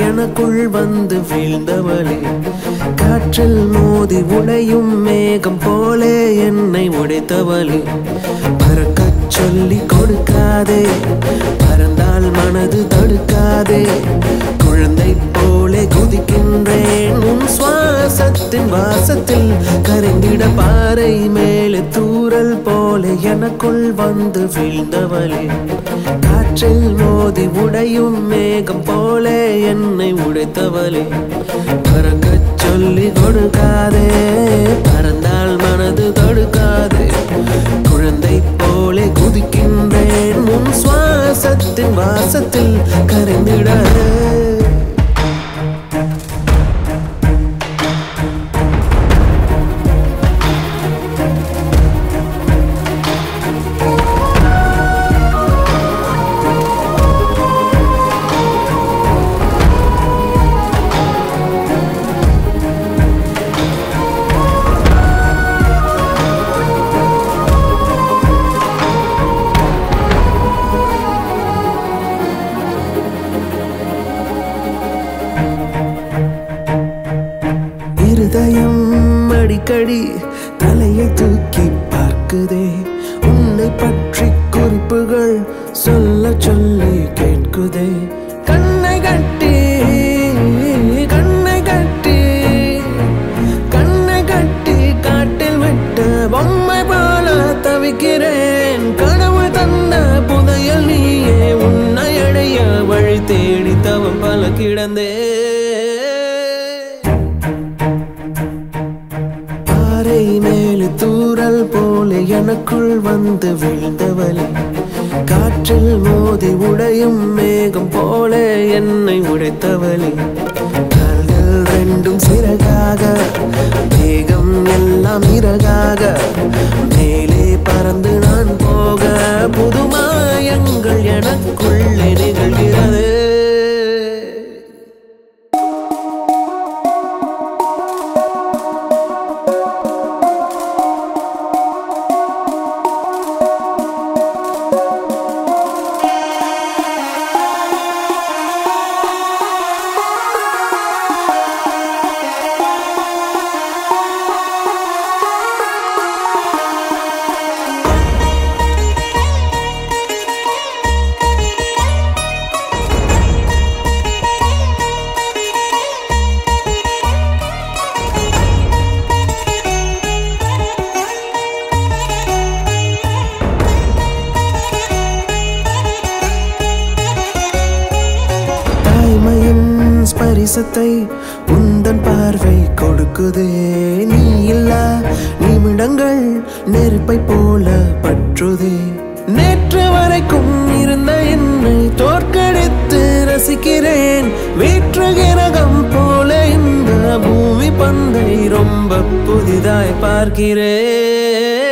எனக்குள் வந்து வீழ்ந்தவளே காற்றில் மோதி உடையும் மேகம் போலே என்னை உடைத்தவளே பறக்கச் சொல்லி கொடுக்காதே பறந்தால் மனது தடுக்காதே குழந்தை போலே குதிக்கின்றேன் உன் சுவாசத்தின் வாசத்தில் கரைந்திட பாறை மேலே தூறல் போலே எனக்குள் வந்து வீழ்ந்தவளே காற்றில் மோதி உடையும் மேகம் போலே என்னை உடைத்தவளே பறக்கச் சொல்லி கொடுக்காதே பறந்தால் மனது தடுக்காதே குழந்தை போலே குதிக்கின்றேன் உன் சுவாசத்தின் வாசத்தில் கரைந்திட இருதயம் அடிக்கடி தலையை தூக்கி பார்க்குதே உன்னை பற்றி குறிப்புகள் சொல்ல சொல்லி கேட்குதே கண்ணை கட்டி கண்ணை கட்டி கண்ணை கட்டி காட்டில் விட்ட பொம்மை போல தவிக்கிறேன் கடவுள் தந்த புதையல் நீயே உன்னை அடைய வழி தேடி தவம் பல கிடந்தே பாறை மேலே தூறல் போல எனக்குள் வந்து விழுந்தவளே காற்றில் மோதி உடையும் மேகம் போல என்னை உடைத்தவளே கால்கள் ரெண்டும் சிறகாக மேகம் எல்லாம் இறகாக மேலே பறந்து நான் போக புதுமாயங்கள் எனக்குள்ளே நிகழ்கிறது தாய்மையின் ஸ்பரிசத்தை உந்தன் பார்வை கொடுக்குதே நீ இல்லா நிமிடங்கள் நெருப்பை போல பற்றுதே நேற்று வரைக்கும் இருந்த என்னை தோற்கடித்து ரசிக்கிறேன் வேற்று கிரகம் போல இந்த பூமி பந்தை ரொம்ப புதிதாய் பார்க்கிறேன்